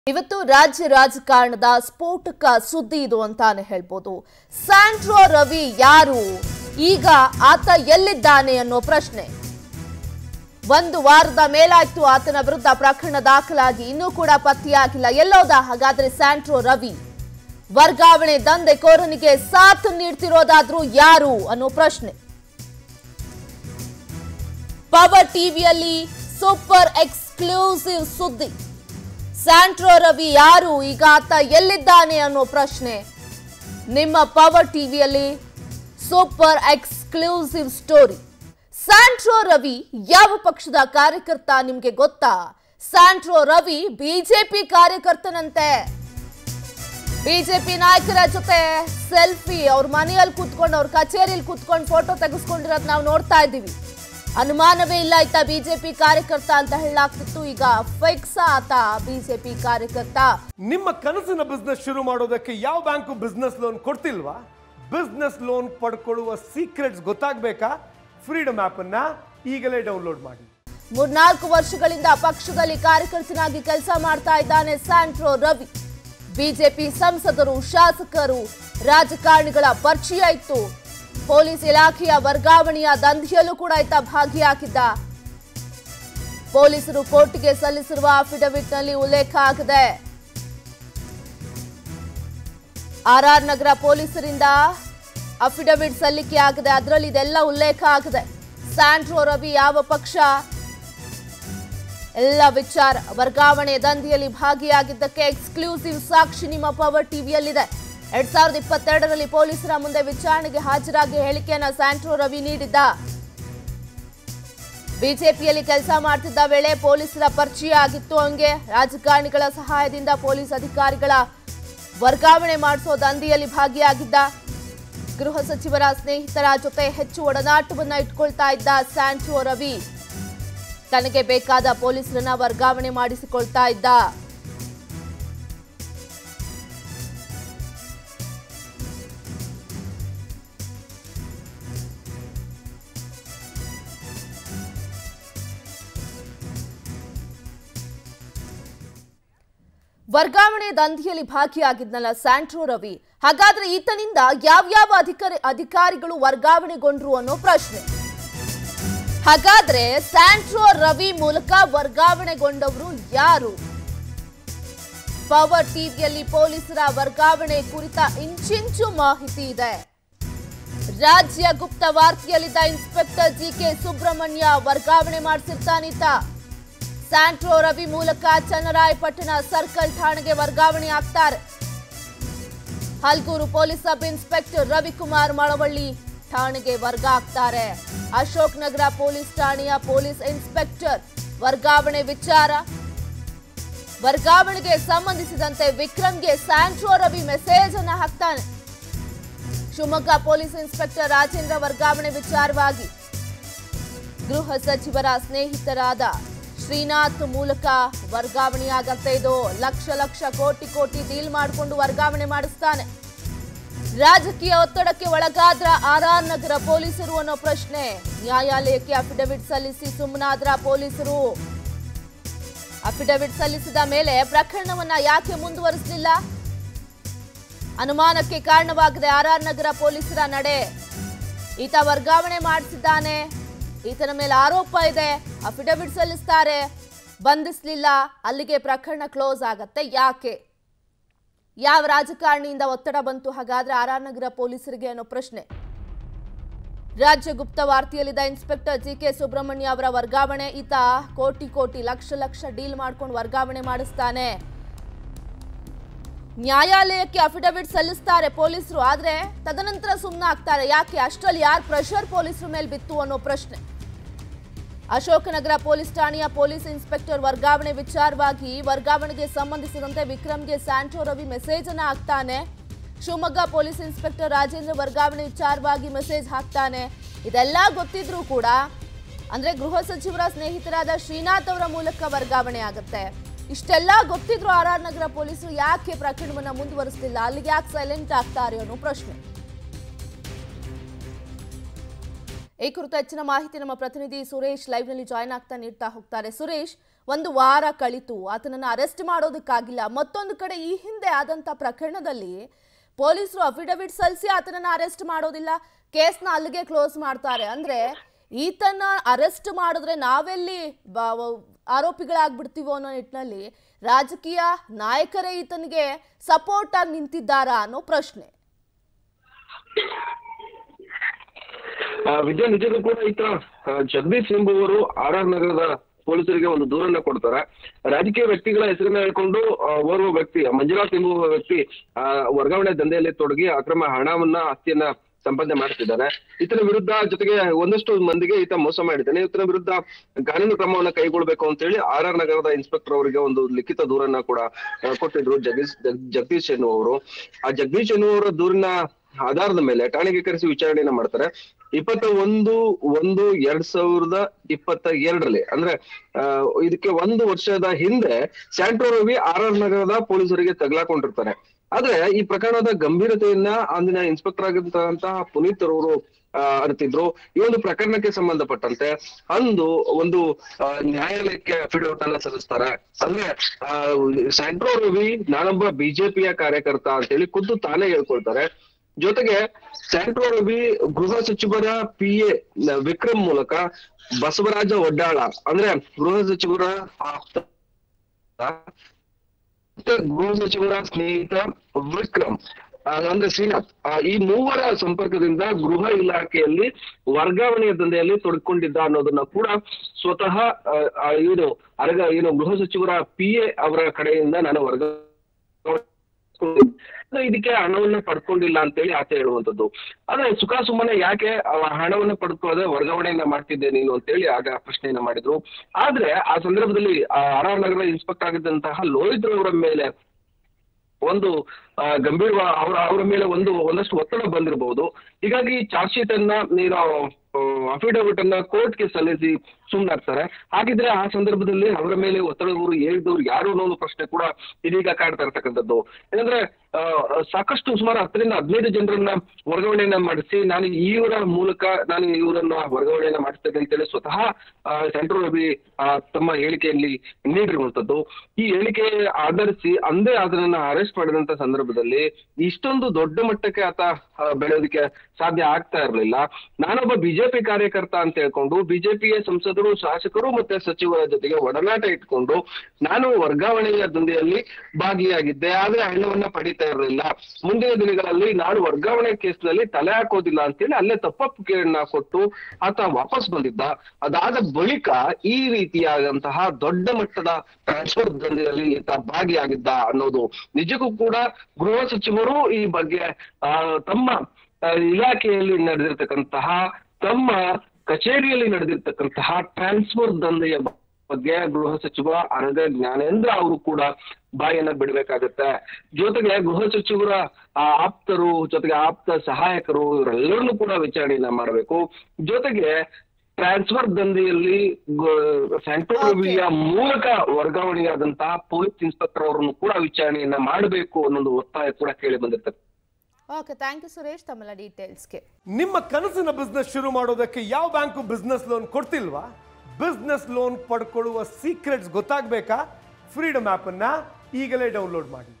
ಇವತ್ತು ರಾಜ್ಯ ರಾಜಕಾರಣದ ಸ್ಫೋಟಕ ಸುದ್ದಿ ಇದು ಅಂತಾನೆ ಹೇಳ್ಬೋದು ಸ್ಯಾಂಟ್ರೋ ರವಿ ಯಾರು ಈಗ ಆತ ಎಲ್ಲಿದ್ದಾನೆ ಅನ್ನೋ ಪ್ರಶ್ನೆ ಒಂದು ವಾರದ ಮೇಲಾಯ್ತು ಆತನ ವಿರುದ್ಧ ಪ್ರಕರಣ ದಾಖಲಾಗಿ ಇನ್ನೂ ಕೂಡ ಪತ್ತೆಯಾಗಿಲ್ಲ ಎಲ್ಲೋದ ಹಾಗಾದ್ರೆ ಸ್ಯಾಂಟ್ರೋ ರವಿ ವರ್ಗಾವಣೆ ದಂಧೆಕೋರನಿಗೆ ಸಾಥ್ ನೀಡ್ತಿರೋದಾದ್ರೂ ಯಾರು ಅನ್ನೋ ಪ್ರಶ್ನೆ ಪವರ್ ಟಿವಿಯಲ್ಲಿ ಸೂಪರ್ ಎಕ್ಸ್ಕ್ಲೂಸಿವ್ ಸುದ್ದಿ ಸ್ಯಾಂಟ್ರೋ ರವಿ ಯಾರು ಈಗ ಆತ ಎಲ್ಲಿದ್ದಾನೆ ಅನ್ನೋ ಪ್ರಶ್ನೆ ನಿಮ್ಮ ಪವರ್ ಟಿವಿಯಲ್ಲಿ super exclusive story Santro Ravi ಯಾವ ಪಕ್ಷದ ಕಾರ್ಯಕರ್ತ ನಿಮ್ಗೆ ಗೊತ್ತಾ ಸ್ಯಾಂಟ್ರೋ ರವಿ ಬಿಜೆಪಿ ಕಾರ್ಯಕರ್ತನಂತೆ ಬಿಜೆಪಿ ನಾಯಕರ ಜೊತೆ ಸೆಲ್ಫಿ ಅವ್ರ ಮನೆಯಲ್ಲಿ ಕೂತ್ಕೊಂಡು ಅವ್ರ ಕಚೇರಿಯಲ್ಲಿ ಕೂತ್ಕೊಂಡು ಫೋಟೋ ತೆಗೆಸ್ಕೊಂಡಿರೋದು ನಾವು ನೋಡ್ತಾ ಇದ್ದೀವಿ ಅನುಮಾನವೇ ಇಲ್ಲ ಆಯ್ತಾ ಬಿಜೆಪಿ ಕಾರ್ಯಕರ್ತ ಅಂತ ಹೇಳಲಾಗ್ತಿತ್ತು ಈಗ ಫಿಕ್ಸ್ ಆತ ಬಿಜೆಪಿ ಕಾರ್ಯಕರ್ತ ನಿಮ್ಮ ಕನಸಿನ ಬಿಸ್ನೆಸ್ ಶುರು ಮಾಡೋದಕ್ಕೆ ಯಾವ ಬ್ಯಾಂಕು ಬಿಸ್ನೆಸ್ ಲೋನ್ ಕೊಡ್ತಿಲ್ವಾ ಬಿಸ್ನೆಸ್ ಲೋನ್ ಪಡ್ಕೊಳ್ಳುವ ಸೀಕ್ರೆಟ್ಸ್ ಗೊತ್ತಾಗಬೇಕಾ ಫ್ರೀಡಮ್ ಅನ್ನ ಈಗಲೇ ಡೌನ್ಲೋಡ್ ಮಾಡಿ ಮೂರ್ನಾಲ್ಕು ವರ್ಷಗಳಿಂದ ಪಕ್ಷದಲ್ಲಿ ಕಾರ್ಯಕರ್ತನಾಗಿ ಕೆಲಸ ಮಾಡ್ತಾ ಇದ್ದಾನೆ ಸ್ಯಾಂಟ್ರೋ ರವಿ ಬಿಜೆಪಿ ಸಂಸದರು ಶಾಸಕರು ರಾಜಕಾರಣಿಗಳ ಪರಿಚಯ ಇತ್ತು ಪೊಲೀಸ್ ಇಲಾಖೆಯ ವರ್ಗಾವಣೆಯ ದಂಧೆಯಲ್ಲೂ ಕೂಡ ಈತ ಭಾಗಿಯಾಗಿದ್ದ ಪೊಲೀಸರು ಕೋರ್ಟ್ಗೆ ಸಲ್ಲಿಸಿರುವ ಅಫಿಡವಿಟ್ನಲ್ಲಿ ಉಲ್ಲೇಖ ಆಗಿದೆ ಆರ್ಆರ್ ನಗರ ಪೊಲೀಸರಿಂದ ಅಫಿಡವಿಟ್ ಸಲ್ಲಿಕೆ ಆಗಿದೆ ಅದರಲ್ಲಿ ಇದೆಲ್ಲ ಉಲ್ಲೇಖ ಆಗಿದೆ ಸ್ಯಾಂಟ್ರೋ ರವಿ ಯಾವ ಪಕ್ಷ ಎಲ್ಲ ವಿಚಾರ ವರ್ಗಾವಣೆ ದಂಧೆಯಲ್ಲಿ ಭಾಗಿಯಾಗಿದ್ದಕ್ಕೆ ಎಕ್ಸ್ಕ್ಲೂಸಿವ್ ಸಾಕ್ಷಿ ನಿಮ್ಮ ಪವರ್ ಟಿವಿಯಲ್ಲಿದೆ ಎರಡ್ ಸಾವಿರದ ಇಪ್ಪತ್ತೆರಡರಲ್ಲಿ ಪೊಲೀಸರ ಮುಂದೆ ವಿಚಾರಣೆಗೆ ಹಾಜರಾಗಿ ಹೇಳಿಕೆಯನ್ನ ಸ್ಯಾಂಟ್ರೋ ರವಿ ನೀಡಿದ್ದ ಬಿಜೆಪಿಯಲ್ಲಿ ಕೆಲಸ ಮಾಡ್ತಿದ್ದ ವೇಳೆ ಪೊಲೀಸರ ಪರಿಚಯ ಆಗಿತ್ತು ಹಂಗೆ ರಾಜಕಾರಣಿಗಳ ಸಹಾಯದಿಂದ ಪೊಲೀಸ್ ಅಧಿಕಾರಿಗಳ ವರ್ಗಾವಣೆ ಮಾಡಿಸೋ ದಂಧೆಯಲ್ಲಿ ಭಾಗಿಯಾಗಿದ್ದ ಗೃಹ ಸಚಿವರ ಸ್ನೇಹಿತರ ಜೊತೆ ಹೆಚ್ಚು ಒಡನಾಟವನ್ನ ಇಟ್ಕೊಳ್ತಾ ಇದ್ದ ಸ್ಯಾಂಟ್ರೋ ರವಿ ತನಗೆ ಬೇಕಾದ ಪೊಲೀಸರನ್ನ ವರ್ಗಾವಣೆ ಮಾಡಿಸಿಕೊಳ್ತಾ ಇದ್ದ ವರ್ಗಾವಣೆ ದಂಧೆಯಲ್ಲಿ ಭಾಗಿಯಾಗಿದ್ನಲ್ಲ ಸ್ಯಾಂಟ್ರೋ ರವಿ ಹಾಗಾದ್ರೆ ಈತನಿಂದ ಯಾವ್ಯಾವ ಅಧಿಕಾರಿ ಅಧಿಕಾರಿಗಳು ವರ್ಗಾವಣೆಗೊಂಡ್ರು ಅನ್ನೋ ಪ್ರಶ್ನೆ ಹಾಗಾದ್ರೆ ಸ್ಯಾಂಟ್ರೋ ರವಿ ಮೂಲಕ ವರ್ಗಾವಣೆಗೊಂಡವರು ಯಾರು ಪವರ್ ಟಿವಿಯಲ್ಲಿ ಪೊಲೀಸರ ವರ್ಗಾವಣೆ ಕುರಿತ ಇಂಚಿಂಚು ಮಾಹಿತಿ ಇದೆ ರಾಜ್ಯ ಗುಪ್ತ ವಾರ್ತೆಯಲ್ಲಿದ್ದ ಇನ್ಸ್ಪೆಕ್ಟರ್ ಜಿ ಕೆ ಸುಬ್ರಹ್ಮಣ್ಯ ವರ್ಗಾವಣೆ ಮಾಡಿಸಿರ್ತಾನಿದ್ದ ಸ್ಯಾಂಟ್ರೋ ರವಿ ಮೂಲಕ ಚನ್ನರಾಯಪಟ್ಟಣ ಸರ್ಕಲ್ ಠಾಣೆಗೆ ವರ್ಗಾವಣೆ ಆಗ್ತಾರೆ Halgur police sub inspector Ravikumar Malavalli ಠಾಣೆಗೆ ವರ್ಗ ಆಗ್ತಾರೆ ಅಶೋಕ್ ನಗರ ಪೊಲೀಸ್ ಠಾಣೆಯ ಪೊಲೀಸ್ ಇನ್ಸ್ಪೆಕ್ಟರ್ ವರ್ಗಾವಣೆ ವಿಚಾರ ವರ್ಗಾವಣೆಗೆ ಸಂಬಂಧಿಸಿದಂತೆ ವಿಕ್ರಮ್ಗೆ ಸ್ಯಾಂಟ್ರೋ ರವಿ ಮೆಸೇಜ್ ಅನ್ನ ಹಾಕ್ತಾನೆ ಶಿವಮೊಗ್ಗ ಪೊಲೀಸ್ ಇನ್ಸ್ಪೆಕ್ಟರ್ ರಾಜೇಂದ್ರ ವರ್ಗಾವಣೆ ವಿಚಾರವಾಗಿ ಗೃಹ ಸಚಿವರ ಸ್ನೇಹಿತರಾದ ಶ್ರೀನಾಥ್ ಮೂಲಕ ವರ್ಗಾವಣೆಯಾಗತ್ತೆ ಇದು ಲಕ್ಷ ಲಕ್ಷ ಕೋಟಿ ಕೋಟಿ ಡೀಲ್ ಮಾಡಿಕೊಂಡು ವರ್ಗಾವಣೆ ಮಾಡಿಸ್ತಾನೆ ರಾಜಕೀಯ ಒತ್ತಡಕ್ಕೆ ಒಳಗಾದ್ರ ಆರ್ಆರ್ ನಗರ ಪೊಲೀಸರು ಅನ್ನೋ ಪ್ರಶ್ನೆ ನ್ಯಾಯಾಲಯಕ್ಕೆ ಅಫಿಡವಿಟ್ ಸಲ್ಲಿಸಿ ಸುಮ್ಮನಾದ್ರ ಪೊಲೀಸರು ಅಫಿಡವಿಟ್ ಸಲ್ಲಿಸಿದ ಮೇಲೆ ಪ್ರಕರಣವನ್ನ ಯಾಕೆ ಮುಂದುವರಿಸಲಿಲ್ಲ ಅನುಮಾನಕ್ಕೆ ಕಾರಣವಾಗಿದೆ ಆರ್ಆರ್ ನಗರ ಪೊಲೀಸರ ನಡೆ ಈತ ವರ್ಗಾವಣೆ ಮಾಡಿಸಿದ್ದಾನೆ ಈತನ ಮೇಲೆ ಆರೋಪ ಇದೆ ಅಫಿಡವಿಟ್ ಸಲ್ಲಿಸ್ತಾರೆ ಬಂಧಿಸಲಿಲ್ಲ ಅಲ್ಲಿಗೆ ಪ್ರಕರಣ ಕ್ಲೋಸ್ ಆಗತ್ತೆ ಯಾಕೆ ಯಾವ ರಾಜಕಾರಣಿಯಿಂದ ಒತ್ತಡ ಬಂತು ಹಾಗಾದ್ರೆ ಆರ್ಆರ್ ನಗರ ಪೊಲೀಸರಿಗೆ ಅನ್ನೋ ಪ್ರಶ್ನೆ ರಾಜ್ಯ ಗುಪ್ತ ವಾರ್ತೆಯಲ್ಲಿದ್ದ ಇನ್ಸ್ಪೆಕ್ಟರ್ ಜಿ ಕೆ ಸುಬ್ರಹ್ಮಣ್ಯ ಅವರ ವರ್ಗಾವಣೆ ಈತ ಕೋಟಿ ಕೋಟಿ ಲಕ್ಷ ಲಕ್ಷ ಡೀಲ್ ಮಾಡ್ಕೊಂಡು ವರ್ಗಾವಣೆ ಮಾಡಿಸ್ತಾನೆ ನ್ಯಾಯಾಲಯಕ್ಕೆ ಅಫಿಡವಿಟ್ ಸಲ್ಲಿಸ್ತಾರೆ ಪೊಲೀಸರು ಆದ್ರೆ ತದನಂತರ ಸುಮ್ಮನೆ ಆಗ್ತಾರೆ ಯಾಕೆ ಅಷ್ಟರಲ್ಲಿ ಯಾರು ಪ್ರೆಷರ್ ಪೊಲೀಸರ ಮೇಲೆ ಬಿತ್ತು ಅನ್ನೋ ಪ್ರಶ್ನೆ ಅಶೋಕನಗರ ಪೊಲೀಸ್ ಠಾಣೆಯ ಪೊಲೀಸ್ ಇನ್ಸ್ಪೆಕ್ಟರ್ ವರ್ಗಾವಣೆ ವಿಚಾರವಾಗಿ ವರ್ಗಾವಣೆಗೆ ಸಂಬಂಧಿಸಿದಂತೆ ವಿಕ್ರಮ್ಗೆ ಸ್ಯಾಂಟ್ರೋ ರವಿ ಮೆಸೇಜ್ ಅನ್ನ ಹಾಕ್ತಾನೆ ಶಿವಮೊಗ್ಗ ಪೊಲೀಸ್ ಇನ್ಸ್ಪೆಕ್ಟರ್ ರಾಜೇಂದ್ರ ವರ್ಗಾವಣೆ ವಿಚಾರವಾಗಿ ಮೆಸೇಜ್ ಹಾಕ್ತಾನೆ ಇದೆಲ್ಲ ಗೊತ್ತಿದ್ರೂ ಕೂಡ ಅಂದ್ರೆ ಗೃಹ ಸಚಿವರ ಸ್ನೇಹಿತರಾದ ಶ್ರೀನಾಥ್ ಅವರ ಮೂಲಕ ವರ್ಗಾವಣೆ ಆಗುತ್ತೆ ಇಷ್ಟೆಲ್ಲ ಗೊತ್ತಿದ್ರು ಆರ್ ಆರ್ ನಗರ ಪೊಲೀಸರು ಯಾಕೆ ಪ್ರಕರಣವನ್ನ ಮುಂದುವರಿಸಲಿಲ್ಲ ಅಲ್ಲಿಗೆ ಯಾಕೆ ಸೈಲೆಂಟ್ ಆಗ್ತಾರೆ ಅನ್ನೋ ಪ್ರಶ್ನೆ ಈ ಕುರಿತು ಹೆಚ್ಚಿನ ಮಾಹಿತಿ ನಮ್ಮ ಪ್ರತಿನಿಧಿ ಸುರೇಶ್ ಲೈವ್ನಲ್ಲಿ ಜಾಯ್ನ್ ಆಗ್ತಾ ನೀಡ್ತಾ ಹೋಗ್ತಾರೆ ಸುರೇಶ್ ಒಂದು ವಾರ ಕಳಿತು ಆತನನ್ನು ಅರೆಸ್ಟ್ ಮಾಡೋದಕ್ಕಾಗಿಲ್ಲ ಮತ್ತೊಂದು ಕಡೆ ಈ ಹಿಂದೆ ಆದಂಥ ಪ್ರಕರಣದಲ್ಲಿ ಪೊಲೀಸರು ಅಫಿಡವಿಟ್ ಸಲ್ಲಿಸಿ ಆತನನ್ನು ಅರೆಸ್ಟ್ ಮಾಡೋದಿಲ್ಲ ಕೇಸ್ನ ಅಲ್ಲಿಗೆ ಕ್ಲೋಸ್ ಮಾಡ್ತಾರೆ ಅಂದ್ರೆ ಈತನ ಅರೆಸ್ಟ್ ಮಾಡಿದ್ರೆ ನಾವೆಲ್ಲಿ ಬ- ವ- ಆರೋಪಿಗಳಾಗ್ಬಿಡ್ತೀವೋ ಅನ್ನೋ ನಿಟ್ಟಿನಲ್ಲಿ ರಾಜಕೀಯ ನಾಯಕರೇ ಈತನಿಗೆ ಸಪೋರ್ಟ್ ಆಗಿ ನಿಂತಿದ್ದಾರಾ ಅನ್ನೋ ಪ್ರಶ್ನೆ ಆ, ವಿದ್ಯಾ ನಿಜಕ್ಕೂ ಕೂಡ ಈತ ಆ, ಜಗದೀಶ್ ಎಂಬುವರು ಆರ್ ಆರ್ ನಗರದ ಪೊಲೀಸರಿಗೆ ಒಂದು ದೂರನ್ನ ಕೊಡ್ತಾರೆ ರಾಜಕೀಯ ವ್ಯಕ್ತಿಗಳ ಹೆಸರನ್ನ ಹೇಳ್ಕೊಂಡು ಆ, ಓರ್ವ ವ್ಯಕ್ತಿ ಮಂಜುನಾಥ್ ಎಂಬುವ ವ್ಯಕ್ತಿ ಆ, ವರ್ಗಾವಣೆ ದಂಧೆಯಲ್ಲಿ ತೊಡಗಿ ಅಕ್ರಮ ಹಣವನ್ನ ಆಸ್ತಿಯನ್ನ ಸಂಪಾದನೆ ಮಾಡ್ತಿದ್ದಾನೆ ಈತನ ವಿರುದ್ಧ ಜೊತೆಗೆ ಒಂದಷ್ಟು ಮಂದಿಗೆ ಈತ ಮೋಸ ಮಾಡಿದ್ದಾನೆ ಈತನ ವಿರುದ್ಧ ಕಾನೂನು ಕ್ರಮವನ್ನ ಕೈಗೊಳ್ಬೇಕು ಅಂತ ಹೇಳಿ ಆರ್ ಆರ್ ನಗರದ ಇನ್ಸ್ಪೆಕ್ಟರ್ ಅವರಿಗೆ ಒಂದು ಲಿಖಿತ ದೂರನ್ನ ಕೂಡ ಆ, ಕೊಟ್ಟಿದ್ರು ಜಗದೀಶ್ ಜಗ್- ಜಗದೀಶ್ ಎನ್ನುವವರು ಆ ಜಗದೀಶ್ ಎನ್ನುವರ ದೂರಿನ ಆಧಾರದ ಮೇಲೆ ಠಾಣೆಗೆ ಕರೆಸಿ ವಿಚಾರಣೆಯನ್ನ ಮಾಡ್ತಾರೆ ಇಪ್ಪತ್ತ ಒಂದು ಒಂದು ಎರಡ್ ಸಾವಿರದ ಇಪ್ಪತ್ತ ಎರಡರಲ್ಲಿ ಅಂದ್ರೆ ಆ, ಇದಕ್ಕೆ ಒಂದು ವರ್ಷದ ಹಿಂದೆ ಸ್ಯಾಂಟ್ರೋ ರವಿ ಆರ್ ಆರ್ ನಗರದ ಪೊಲೀಸರಿಗೆ ತಗಲಾಕೊಂಡಿರ್ತಾರೆ ಆದ್ರೆ ಈ ಪ್ರಕರಣದ ಗಂಭೀರತೆಯನ್ನ ಅಂದಿನ ಇನ್ಸ್ಪೆಕ್ಟರ್ ಆಗಿರ್ತಕ್ಕಂತಹ ಪುನೀತ್ ರವರು ಆ, ಅರಿತಿದ್ರು ಈ ಒಂದು ಪ್ರಕರಣಕ್ಕೆ ಸಂಬಂಧಪಟ್ಟಂತೆ ಅಂದು ಒಂದು ಆ, ನ್ಯಾಯಾಲಯಕ್ಕೆ ಅಫಿಡವಿಟ್ ಅನ್ನ ಸಲ್ಲಿಸ್ತಾರೆ ಅಂದ್ರೆ ಆ, ಸ್ಯಾಂಟ್ರೋ ರವಿ ನಾನೊಬ್ಬ ಬಿಜೆಪಿಯ ಕಾರ್ಯಕರ್ತ ಅಂತೇಳಿ ಖುದ್ದು ತಾನೇ ಹೇಳ್ಕೊಳ್ತಾರೆ ಜೊತೆಗೆ ಸ್ಯಾಂಟ್ರೋ ರವಿ ಗೃಹ ಸಚಿವರ ಪಿ ಎ ವಿಕ್ರಮ್ ಮೂಲಕ ಬಸವರಾಜ ಒಡ್ಡಾಳ ಅಂದ್ರೆ ಗೃಹ ಸಚಿವರ ಆಪ್ತ ಮತ್ತೆ ಗೃಹ ಸಚಿವರ ಸ್ನೇಹಿತ ವಿಕ್ರಮ್ ಆ, ಅಂದ್ರೆ ಶ್ರೀನಾಥ್ ಆ, ಈ ಮೂವರ ಸಂಪರ್ಕದಿಂದ ಗೃಹ ಇಲಾಖೆಯಲ್ಲಿ ವರ್ಗಾವಣೆಯ ದಂಧೆಯಲ್ಲಿ ತೊಡ್ಕೊಂಡಿದ್ದ ಅನ್ನೋದನ್ನ ಕೂಡ ಸ್ವತಃ ಆ, ಆ, ಏನು ಅರಗ ಏನು ಗೃಹ ಸಚಿವರ ಪಿ ಎ ಅವರ ಕಡೆಯಿಂದ ನಾನು ವರ್ಗಾವಣೆ ಇದಕ್ಕೆ ಹಣವನ್ನ ಪಡ್ಕೊಂಡಿಲ್ಲ ಅಂತೇಳಿ ಆತ ಹೇಳುವಂತದ್ದು ಆದ್ರೆ ಸುಖ ಸುಮ್ಮನೆ ಯಾಕೆ ಅವ ಹಣವನ್ನ ಪಡ್ಕೊಳ್ಳದೆ ವರ್ಗಾವಣೆಯನ್ನ ಮಾಡ್ತಿದ್ದೆ ನೀನು ಅಂತೇಳಿ ಆಗ ಪ್ರಶ್ನೆಯನ್ನ ಮಾಡಿದ್ರು ಆದ್ರೆ ಆ ಸಂದರ್ಭದಲ್ಲಿ ಆರ್ ಆರ್ ನಗರ ಇನ್ಸ್ಪೆಕ್ಟರ್ ಆಗಿದ್ದಂತಹ ಲೋಹಿತ್ ಅವರ ಮೇಲೆ ಒಂದು ಆ, ಗಂಭೀರ ಅವರ ಅವರ ಮೇಲೆ ಒಂದು ಒಂದಷ್ಟು ಒತ್ತಡ ಬಂದಿರಬಹುದು ಹೀಗಾಗಿ ಚಾರ್ಜ್ ಶೀಟ್ ಅನ್ನ ನೀನು ಅಫಿಡವಿಟ್ ಅನ್ನ ಕೋರ್ಟ್ಗೆ ಸಲ್ಲಿಸಿ ಸುಮ್ಮನಾಗ್ತಾರೆ ಹಾಗಿದ್ರೆ ಆ ಸಂದರ್ಭದಲ್ಲಿ ಅವರ ಮೇಲೆ ಒತ್ತಡದವರು ಹೇಳಿದವರು ಯಾರು ಅನ್ನೋ ಒಂದು ಪ್ರಶ್ನೆ ಕೂಡ ಇದೀಗ ಕಾಡ್ತಾ ಇರ್ತಕ್ಕಂಥದ್ದು ಯಾಕಂದ್ರೆ ಆ, ಸಾಕಷ್ಟು ಸುಮಾರು ಹತ್ತರಿಂದ ಹದಿನೈದು ಜನರನ್ನ ವರ್ಗಾವಣೆಯನ್ನ ಮಾಡಿಸಿ ನಾನು ಇವರ ಮೂಲಕ ನಾನು ಇವರನ್ನ ವರ್ಗಾವಣೆಯನ್ನ ಮಾಡಿಸ್ತೇನೆ ಅಂತೇಳಿ ಸ್ವತಃ ಆ, ಸೆಂಟ್ರಲ್ ರವಿ ಆ, ತಮ್ಮ ಹೇಳಿಕೆಯಲ್ಲಿ ನೀಡಿರುವಂತದ್ದು ಈ ಹೇಳಿಕೆ ಆಧರಿಸಿ ಅಂದೇ ಅದನ್ನ ಅರೆಸ್ಟ್ ಮಾಡಿದಂತ ಸಂದರ್ಭದಲ್ಲಿ ಇಷ್ಟೊಂದು ದೊಡ್ಡ ಮಟ್ಟಕ್ಕೆ ಆತ ಆ, ಬೆಳೆಯೋದಕ್ಕೆ ಸಾಧ್ಯ ಆಗ್ತಾ ಇರಲಿಲ್ಲ ನಾನೊಬ್ಬ ಬಿಜೆಪಿ ಕಾರ್ಯಕರ್ತ ಅಂತ ಹೇಳ್ಕೊಂಡು ಬಿಜೆಪಿಯ ಸಂಸದರು ಶಾಸಕರು ಮತ್ತೆ ಸಚಿವರ ಜೊತೆಗೆ ಒಡನಾಟ ಇಟ್ಕೊಂಡು ನಾನು ವರ್ಗಾವಣೆಯ ದಂಧೆಯಲ್ಲಿ ಭಾಗಿಯಾಗಿದ್ದೆ ಆದ್ರೆ ಹಣವನ್ನ ಪಡಿತಾ ಇರಲಿಲ್ಲ ಮುಂದಿನ ದಿನಗಳಲ್ಲಿ ನಾನು ವರ್ಗಾವಣೆ ಕೇಸ್ನಲ್ಲಿ ತಲೆ ಹಾಕೋದಿಲ್ಲ ಅಂತೇಳಿ ಅಲ್ಲೇ ತಪ್ಪೊಪ್ಪಿಗೆಯನ್ನ ಕೊಟ್ಟು ಆತ ವಾಪಸ್ ಬಂದಿದ್ದ ಅದಾದ ಬಳಿಕ ಈ ರೀತಿಯಾದಂತಹ ದೊಡ್ಡ ಮಟ್ಟದ ಟ್ರಾನ್ಸ್ಫರ್ ದಂಧೆಯಲ್ಲಿ ಈತ ಭಾಗಿಯಾಗಿದ್ದ ಅನ್ನೋದು ನಿಜಕ್ಕೂ ಕೂಡ ಗೃಹ ಸಚಿವರು ಈ ಬಗ್ಗೆ ಆ, ತಮ್ಮ ಆ, ಇಲಾಖೆಯಲ್ಲಿ ನಡೆದಿರ್ತಕ್ಕಂತಹ ತಮ್ಮ ಕಚೇರಿಯಲ್ಲಿ ನಡೆದಿರ್ತಕ್ಕಂತಹ ಟ್ರಾನ್ಸ್ಫರ್ ದಂಧೆಯ ಬಗ್ಗೆ ಗೃಹ ಸಚಿವ ಅನಗ ಜ್ಞಾನೇಂದ್ರ ಅವರು ಕೂಡ ಬಾಯನ್ನ ಬಿಡಬೇಕಾಗತ್ತೆ ಜೊತೆಗೆ ಗೃಹ ಸಚಿವರ ಆ ಆಪ್ತರು ಜೊತೆಗೆ ಆಪ್ತ ಸಹಾಯಕರು ಇವರೆಲ್ಲರನ್ನೂ ಕೂಡ ವಿಚಾರಣೆಯನ್ನ ಮಾಡಬೇಕು ಜೊತೆಗೆ ಟ್ರಾನ್ಸ್ಫರ್ ದಂಧೆಯಲ್ಲಿ ಸೆಂಟ್ರಲ್ ರವಿಯ ಮೂಲಕ ವರ್ಗಾವಣೆಯಾದಂತಹ ಪೊಲೀಸ್ ಇನ್ಸ್ಪೆಕ್ಟರ್ ಅವರನ್ನು ಕೂಡ ವಿಚಾರಣೆಯನ್ನ ಮಾಡಬೇಕು ಅನ್ನೊಂದು ಒತ್ತಾಯ ಕೂಡ ಕೇಳಿ ಬಂದಿರ್ತದೆ ಓಕೆ ಥ್ಯಾಂಕ್ ಯು ಸುರೇಶ್ ತಮ್ಮೆಲ್ಲ ಡೀಟೇಲ್ಸ್ಗೆ ನಿಮ್ಮ ಕನಸಿನ ಬಿಸ್ನೆಸ್ ಶುರು ಮಾಡೋದಕ್ಕೆ ಯಾವ ಬ್ಯಾಂಕು ಬಿಸ್ನೆಸ್ ಲೋನ್ ಕೊಡ್ತಿಲ್ವಾ ಬಿಸ್ನೆಸ್ ಲೋನ್ ಪಡ್ಕೊಳ್ಳುವ ಸೀಕ್ರೆಟ್ಸ್ ಗೊತ್ತಾಗಬೇಕಾ ಫ್ರೀಡಮ್ ಆ್ಯಪನ್ನು ಈಗಲೇ ಡೌನ್ಲೋಡ್ ಮಾಡಿ